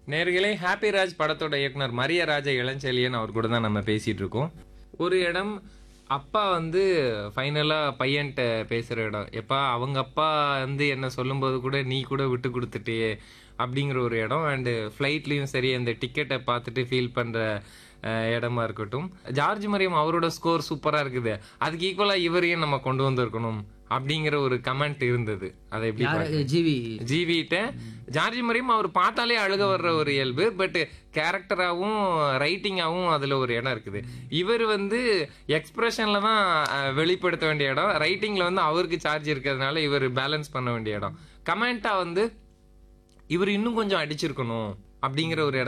நேர்களே ஹாப்பி ராஜ் படத்தோட இயக்குனர் மரிய ராஜ இளஞ்செழியன் அவர் கூட தான் நம்ம பேசிட்டு இருக்கோம் ஒரு இடம் அப்பா வந்து ஃபைனலாக பையன்கிட்ட பேசுகிற இடம் எப்பா அவங்க அப்பா வந்து என்ன சொல்லும்போது கூட நீ கூட விட்டு கொடுத்துட்டியே அப்படிங்கிற ஒரு இடம் அண்டு ஃப்ளைட்லேயும் சரி அந்த டிக்கெட்டை பார்த்துட்டு ஃபீல் பண்ணுற இடமா இருக்கட்டும் ஜார்ஜ் மரியம் அவரோட ஸ்கோர் சூப்பராக இருக்குது அதுக்கு ஈக்குவலாக இவரையும் நம்ம கொண்டு வந்திருக்கணும் அப்படிங்கிற ஒரு கமெண்ட் இருந்தது அதை எப்படி யாரு ஜிவி ஜிவிட்ட ஜார்ஜ் மரியம் அவர் பார்த்தாலே அழுக வர்ற ஒரு இயல்பு பட் கேரக்டராகவும் ரைட்டிங்காகவும் அதில் ஒரு இடம் இருக்குது இவர் வந்து எக்ஸ்பிரஷனில் தான் அஹ், வெளிப்படுத்த வேண்டிய இடம் ரைட்டிங்கில் வந்து அவருக்கு சார்ஜ் இருக்கிறதுனால இவர் பேலன்ஸ் பண்ண வேண்டிய இடம் கமெண்ட்டாக வந்து இவர் இன்னும் கொஞ்சம் அடிச்சிருக்கணும் அப்படிங்கிற ஒரு இடத்துல